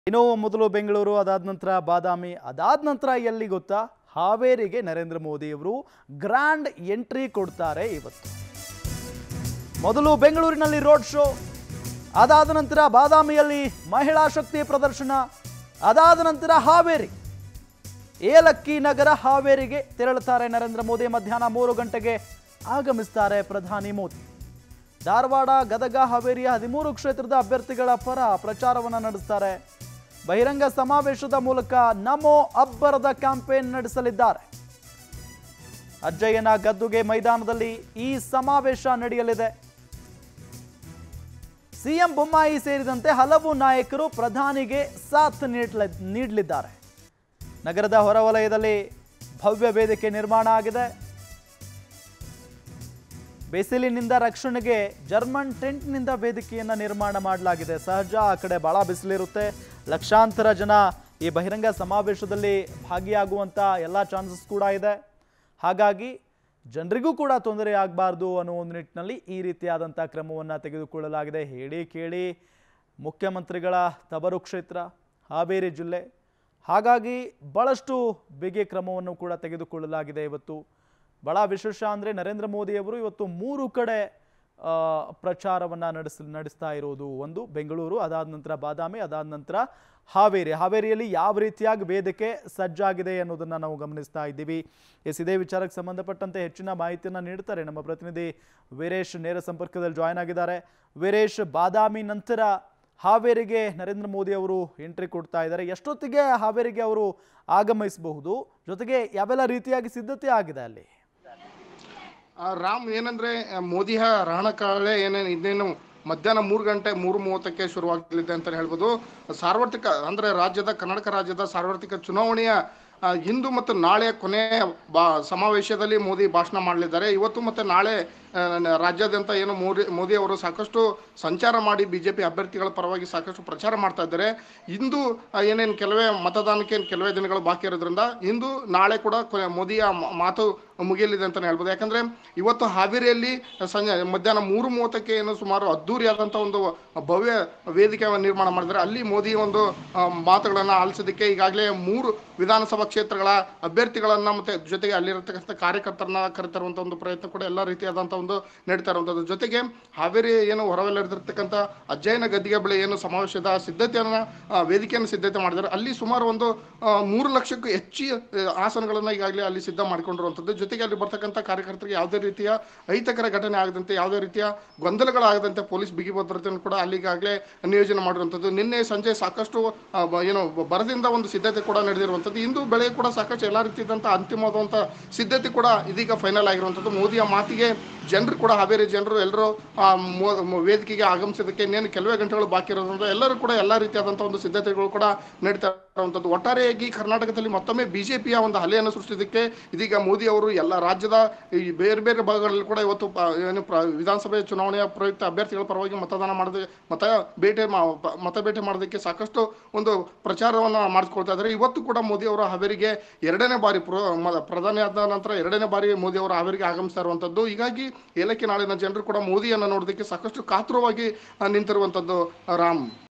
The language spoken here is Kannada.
ಇನ್ನು ಮೊದಲು ಬೆಂಗಳೂರು ಅದಾದ ನಂತರ ಬಾದಾಮಿ ಅದಾದ ನಂತರ ಎಲ್ಲಿ ಗೊತ್ತಾ ಹಾವೇರಿಗೆ ನರೇಂದ್ರ ಮೋದಿಯವರು ಗ್ರ್ಯಾಂಡ್ ಎಂಟ್ರಿ ಕೊಡ್ತಾರೆ ಇವತ್ತು ಮೊದಲು ಬೆಂಗಳೂರಿನಲ್ಲಿ ರೋಡ್ ಶೋ ಅದಾದ ನಂತರ ಬಾದಾಮಿಯಲ್ಲಿ ಮಹಿಳಾ ಶಕ್ತಿ ಪ್ರದರ್ಶನ ಅದಾದ ನಂತರ ಹಾವೇರಿ ಏಲಕ್ಕಿ ನಗರ ಹಾವೇರಿಗೆ ತೆರಳುತ್ತಾರೆ ನರೇಂದ್ರ ಮೋದಿ ಮಧ್ಯಾಹ್ನ ಮೂರು ಗಂಟೆಗೆ ಆಗಮಿಸ್ತಾರೆ ಪ್ರಧಾನಿ ಮೋದಿ ಧಾರವಾಡ ಗದಗ ಹಾವೇರಿಯ ಹದಿಮೂರು ಕ್ಷೇತ್ರದ ಅಭ್ಯರ್ಥಿಗಳ ಪರ ಪ್ರಚಾರವನ್ನು ನಡೆಸ್ತಾರೆ ಬಹಿರಂಗ ಸಮಾವೇಶದ ಮೂಲಕ ನಮೋ ಅಬ್ಬರದ ಕ್ಯಾಂಪೇನ್ ನಡೆಸಲಿದ್ದಾರೆ ಅಜ್ಜಯ್ಯನ ಗದ್ದುಗೆ ಮೈದಾನದಲ್ಲಿ ಈ ಸಮಾವೇಶ ನಡೆಯಲಿದೆ ಸಿಎಂ ಬೊಮ್ಮಾಯಿ ಸೇರಿದಂತೆ ಹಲವು ನಾಯಕರು ಪ್ರಧಾನಿಗೆ ಸಾಥ್ ನೀಡ್ಲ ನೀಡಲಿದ್ದಾರೆ ನಗರದ ಹೊರವಲಯದಲ್ಲಿ ಭವ್ಯ ವೇದಿಕೆ ನಿರ್ಮಾಣ ಆಗಿದೆ ಬಿಸಿಲಿನಿಂದ ರಕ್ಷಣೆಗೆ ಜರ್ಮನ್ ಟೆಂಟ್ನಿಂದ ವೇದಿಕೆಯನ್ನು ನಿರ್ಮಾಣ ಮಾಡಲಾಗಿದೆ ಸಹಜ ಆ ಕಡೆ ಬಹಳ ಬಿಸಿಲಿರುತ್ತೆ ಲಕ್ಷಾಂತರ ಜನ ಈ ಬಹಿರಂಗ ಸಮಾವೇಶದಲ್ಲಿ ಭಾಗಿಯಾಗುವಂಥ ಎಲ್ಲ ಚಾನ್ಸಸ್ ಕೂಡ ಇದೆ ಹಾಗಾಗಿ ಜನರಿಗೂ ಕೂಡ ತೊಂದರೆ ಆಗಬಾರ್ದು ಅನ್ನೋ ಒಂದು ನಿಟ್ಟಿನಲ್ಲಿ ಈ ರೀತಿಯಾದಂಥ ಕ್ರಮವನ್ನು ತೆಗೆದುಕೊಳ್ಳಲಾಗಿದೆ ಹೇಳಿ ಕೇಳಿ ಮುಖ್ಯಮಂತ್ರಿಗಳ ತವರು ಕ್ಷೇತ್ರ ಹಾವೇರಿ ಜಿಲ್ಲೆ ಹಾಗಾಗಿ ಭಾಳಷ್ಟು ಬಿಗಿ ಕ್ರಮವನ್ನು ಕೂಡ ತೆಗೆದುಕೊಳ್ಳಲಾಗಿದೆ ಇವತ್ತು ಭಾಳ ವಿಶೇಷ ಅಂದರೆ ನರೇಂದ್ರ ಮೋದಿಯವರು ಇವತ್ತು ಮೂರು ಕಡೆ ಆ, ಪ್ರಚಾರವನ್ನು ನಡೆಸ್ ನಡೆಸ್ತಾ ಇರೋದು ಒಂದು ಬೆಂಗಳೂರು ಅದಾದ ನಂತರ ಬಾದಾಮಿ ಅದಾದ ನಂತರ ಹಾವೇರಿ ಹಾವೇರಿಯಲ್ಲಿ ಯಾವ ರೀತಿಯಾಗಿ ವೇದಿಕೆ ಸಜ್ಜಾಗಿದೆ ಅನ್ನೋದನ್ನು ನಾವು ಗಮನಿಸ್ತಾ ಇದ್ದೀವಿ ಎಸ್ ಇದೇ ವಿಚಾರಕ್ಕೆ ಸಂಬಂಧಪಟ್ಟಂತೆ ಹೆಚ್ಚಿನ ಮಾಹಿತಿಯನ್ನು ನೀಡ್ತಾರೆ ನಮ್ಮ ಪ್ರತಿನಿಧಿ ವೀರೇಶ್ ನೇರ ಸಂಪರ್ಕದಲ್ಲಿ ಜಾಯ್ನ್ ಆಗಿದ್ದಾರೆ ವೀರೇಶ್ ಬಾದಾಮಿ ನಂತರ ಹಾವೇರಿಗೆ ನರೇಂದ್ರ ಮೋದಿ ಅವರು ಎಂಟ್ರಿ ಕೊಡ್ತಾ ಇದ್ದಾರೆ ಎಷ್ಟೊತ್ತಿಗೆ ಹಾವೇರಿಗೆ ಅವರು ಆಗಮಿಸಬಹುದು ಜೊತೆಗೆ ಯಾವೆಲ್ಲ ರೀತಿಯಾಗಿ ಸಿದ್ಧತೆ ಆಗಿದೆ ಅಲ್ಲಿ ಆ, ರಾಮ್ ಏನಂದ್ರೆ ಆ, ಮೋದಿಯ ರಣಕಾಳೆ ಏನೇನು ಇನ್ನೇನು ಮಧ್ಯಾಹ್ನ ಮೂರು ಗಂಟೆ ಮೂರು ಮೂವತ್ತಕ್ಕೆ ಶುರುವಾಗಲಿದೆ ಅಂತ ಹೇಳ್ಬೋದು ಸಾರ್ವತ್ರಿಕ ಅಂದ್ರೆ ರಾಜ್ಯದ ಕರ್ನಾಟಕ ರಾಜ್ಯದ ಸಾರ್ವತ್ರಿಕ ಚುನಾವಣೆಯ ಆ, ಇಂದು ಮತ್ತು ನಾಳೆ ಕೊನೆಯ ಬಾ ಸಮಾವೇಶದಲ್ಲಿ ಮೋದಿ ಭಾಷಣ ಮಾಡಲಿದ್ದಾರೆ ಇವತ್ತು ಮತ್ತು ನಾಳೆ ಆ, ನ- ರಾಜ್ಯಾದ್ಯಂತ ಏನು ಮೋದಿ ಮೋದಿ ಅವರು ಸಾಕಷ್ಟು ಸಂಚಾರ ಮಾಡಿ ಬಿಜೆಪಿ ಅಭ್ಯರ್ಥಿಗಳ ಪರವಾಗಿ ಸಾಕಷ್ಟು ಪ್ರಚಾರ ಮಾಡ್ತಾ ಇದ್ದಾರೆ ಇಂದು ಆ, ಏನೇನು ಕೆಲವೇ ಮತದಾನಕ್ಕೆ ಏನ್ ಕೆಲವೇ ದಿನಗಳು ಬಾಕಿ ಇರೋದ್ರಿಂದ ಇಂದು ನಾಳೆ ಕೂಡ ಕೊನೆ- ಮೋದಿಯ ಮ- ಮಾತು ಮುಗಿಯಲಿದೆ ಅಂತಲೇ ಹೇಳ್ಬೋದು ಯಾಕಂದ್ರೆ ಇವತ್ತು ಹಾವೇರಿಯಲ್ಲಿ ಸಂಜೆ ಮಧ್ಯಾಹ್ನ ಮೂರು ಮೂವತ್ತಕ್ಕೆ ಏನು ಸುಮಾರು ಅದ್ದೂರಿಯಾದಂಥ ಒಂದು ಭವ್ಯ ವೇದಿಕೆ ನಿರ್ಮಾಣ ಮಾಡಿದ್ದಾರೆ ಅಲ್ಲಿ ಮೋದಿ ಒಂದು ಆ, ಮಾತುಗಳನ್ನ ಆಲಿಸೋದಕ್ಕೆ ಈಗಾಗಲೇ ಮೂರು ವಿಧಾನಸಭಾ ಕ್ಷೇತ್ರಗಳ ಅಭ್ಯರ್ಥಿಗಳನ್ನ ಮತ್ತೆ ಜೊತೆಗೆ ಅಲ್ಲಿರತಕ್ಕಂಥ ಕಾರ್ಯಕರ್ತರನ್ನ ಕರೆತರುವಂತ ಒಂದು ಪ್ರಯತ್ನ ಕೂಡ ಎಲ್ಲ ರೀತಿಯಾದಂಥ ಒಂದು ನಡೀತಾ ಇರುವಂಥದ್ದು ಜೊತೆಗೆ ಹಾವೇರಿ ಏನು ಹೊರವಲಯದಲ್ಲಿರ್ತಕ್ಕಂಥ ಅಜ್ಜಯನ ಗದ್ದಿಗೆ ಬಳಿ ಏನು ಸಮಾವೇಶದ ಸಿದ್ಧತೆಯನ್ನ ಆ, ವೇದಿಕೆಯನ್ನು ಸಿದ್ಧತೆ ಮಾಡಿದ್ದಾರೆ ಅಲ್ಲಿ ಸುಮಾರು ಒಂದು ಆ, ಮೂರು ಲಕ್ಷಕ್ಕೂ ಹೆಚ್ಚು ಆ, ಆಸನಗಳನ್ನ ಈಗಾಗಲೇ ಅಲ್ಲಿ ಸಿದ್ಧ ಮಾಡಿಕೊಂಡಿರುವಂಥದ್ದು ಜೊತೆಗೆ ಅಲ್ಲಿ ಬರ್ತಕ್ಕಂಥ ಕಾರ್ಯಕರ್ತರಿಗೆ ಯಾವುದೇ ರೀತಿಯ ಅಹಿತಕರ ಘಟನೆ ಆಗದಂತೆ ಯಾವುದೇ ರೀತಿಯ ಗೊಂದಲಗಳಾಗದಂತೆ ಪೊಲೀಸ್ ಬಿಗಿ ಭದ್ರತೆಯನ್ನು ಕೂಡ ಅಲ್ಲಿ ಈಗಾಗಲೇ ನಿಯೋಜನೆ ಮಾಡಿರುವಂಥದ್ದು ನಿನ್ನೆ ಸಂಜೆ ಸಾಕಷ್ಟು ಆ, ಬ- ಏನು ಬ- ಬರದಿಂದ ಒಂದು ಸಿದ್ಧತೆ ಕೂಡ ನಡೆದಿರುವಂಥದ್ದು ಇಂದು ಬೆಳಗ್ಗೆ ಕೂಡ ಸಾಕಷ್ಟು ಎಲ್ಲ ರೀತಿಯಾದಂಥ ಅಂತಿಮವಾದಂಥ ಸಿದ್ಧತೆ ಕೂಡ ಇದೀಗ ಫೈನಲ್ ಆಗಿರುವಂಥದ್ದು ಮೋದಿಯ ಮಾತಿಗೆ ಜನರು ಕೂಡ ಹಾವೇರಿ ಜನರು ಎಲ್ಲರೂ ಆ, ಮೋ- ಮೋ- ವೇದಿಕೆಗೆ ಆಗಮಿಸೋದಕ್ಕೆ ಇನ್ನೇನು ಕೆಲವೇ ಗಂಟೆಗಳು ಬಾಕಿ ಇರೋದ್ರಿಂದ ಎಲ್ಲರೂ ಕೂಡ ಎಲ್ಲ ರೀತಿಯಾದಂಥ ಒಂದು ಸಿದ್ಧತೆಗಳು ಕೂಡ ನಡೀತಾ ಇರುವಂಥದ್ದು ಒಟ್ಟಾರೆಯಾಗಿ ಕರ್ನಾಟಕದಲ್ಲಿ ಮತ್ತೊಮ್ಮೆ ಬಿಜೆಪಿಯ ಒಂದು ಅಲೆಯನ್ನು ಸೃಷ್ಟಿಸೋದಕ್ಕೆ ಇದೀಗ ಮೋದಿ ಅವರು ಎಲ್ಲ ರಾಜ್ಯದ ಈ ಬೇರೆ ಬೇರೆ ಭಾಗಗಳಲ್ಲಿ ಕೂಡ ಇವತ್ತು ಪ- ಏನು ಪ್ರ- ವಿಧಾನಸಭೆ ಚುನಾವಣೆಯ ಪ್ರಯುಕ್ತ ಅಭ್ಯರ್ಥಿಗಳ ಪರವಾಗಿ ಮತದಾನ ಮಾಡೋದು ಮತ ಬೇಟೆ ಮಾ- ಪ- ಮತ ಬೇಟೆ ಮಾಡೋದಕ್ಕೆ ಸಾಕಷ್ಟು ಒಂದು ಪ್ರಚಾರವನ್ನು ಮಾಡಿಸ್ಕೊಳ್ತಾ ಇದ್ದಾರೆ ಇವತ್ತು ಕೂಡ ಮೋದಿ ಅವರು ಹಾವೇರಿಗೆ ಎರಡನೇ ಬಾರಿ ಪ್ರ- ಮ- ಪ್ರಧಾನಿ ಆದ ನಂತರ ಎರಡನೇ ಬಾರಿ ಮೋದಿ ಅವರು ಹಾವೇರಿಗೆ ಆಗಮಿಸ್ತಾ ಇರುವಂಥದ್ದು ಹೀಗಾಗಿ ಏಲಕ್ಕಿ ನಾಡಿನ ಜನರು ಕೂಡ ಮೋದಿಯನ್ನು ನೋಡೋದಕ್ಕೆ ಸಾಕಷ್ಟು ಕಾತುರವಾಗಿ ಆ, ನಿಂತಿರುವಂಥದ್ದು ರಾಮ್